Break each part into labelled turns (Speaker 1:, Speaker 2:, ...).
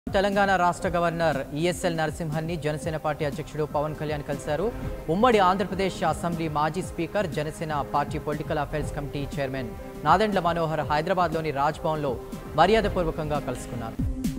Speaker 1: తెలంగాణ రాష్ట్ర governor ESL నరసింహన్ని Janasena party అధ్యక్షుడు పవన్ కళ్యాణ్ కలిశారు ఉమ్మడి ఆంధ్రప్రదేశ్ అసెంబ్లీ మాజీ speaker Janasena party political affairs committee chairman Nadendla Manohar హైదరాబాద్లోని రాజ్భవన్లో మర్యాదపూర్వకంగా కలుసుకున్నారు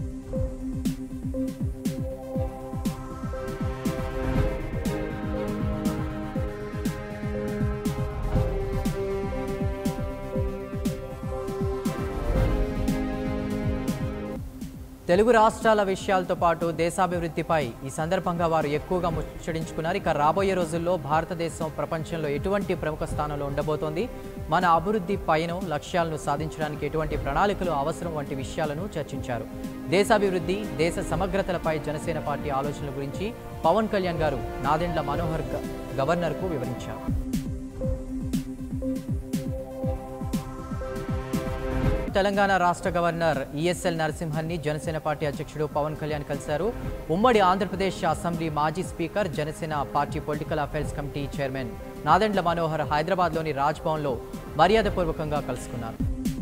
Speaker 1: తెలుగు రాష్ట్రాల విషయాలతో పాటు దేశాభివృద్ధిపై ఈ సందర్భంగా వారు ఎక్కువగా ముచ్చడించుకున్నారు ఇక రాబోయే రోజుల్లో భారతదేశం ప్రపంచంలో ఎటువంటి ప్రముఖ స్థానంలో ఉండబోతోంది మన అభివృద్ధి పైన లక్ష్యాలను సాధించడానికి ఎటువంటి ప్రణాళికలు అవసరం వంటి విషయాలను చర్చించారు దేశాభివృద్ధి దేశ సమగ్రతలపై జనసేన పార్టీ ఆలోచనల గురించి పవన్ కళ్యాణ్ గారు నాదెండ్ల మనోహర్ గ- గవర్నర్కు వివరించారు తెలంగాణ రాష్ట్ర గవర్నర్ ఈఎస్ఎల్ నరసింహన్ని జనసేన పార్టీ అధ్యక్షుడు పవన్ కళ్యాణ్ కలిశారు ఉమ్మడి ఆంధ్రప్రదేశ్ అసెంబ్లీ మాజీ speaker Janasena party political affairs committee chairman Nadendla Manohar హైదరాబాద్లోని రాజ్భవన్లో మర్యాదపూర్వకంగా కలుసుకున్నారు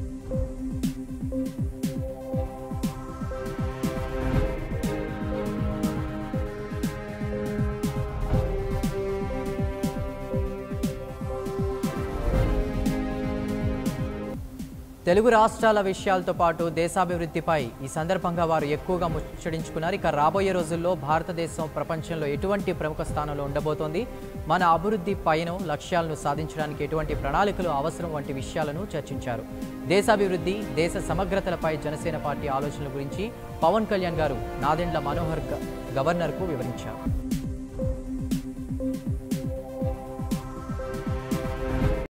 Speaker 1: తెలుగు రాష్ట్రాల విషయాలతో పాటు దేశాభివృద్ధిపై ఈ సందర్భంగా వారు ఎక్కువగా ముచ్చడించుకున్నారు ఇక రాబోయే రోజుల్లో భారతదేశం ప్రపంచంలో ఎటువంటి ప్రముఖ స్థానంలో ఉండబోతోంది మన అభివృద్ధి పైన లక్ష్యాలను సాధించడానికి ఎటువంటి ప్రణాళికలు అవసరం వంటి విషయాలను చర్చించారు దేశాభివృద్ధి దేశ సమగ్రతలపై జనసేన పార్టీ ఆలోచనల గురించి పవన్ కళ్యాణ్ గారు నాదెండ్ల మనోహర్ గ- గవర్నర్కు వివరించారు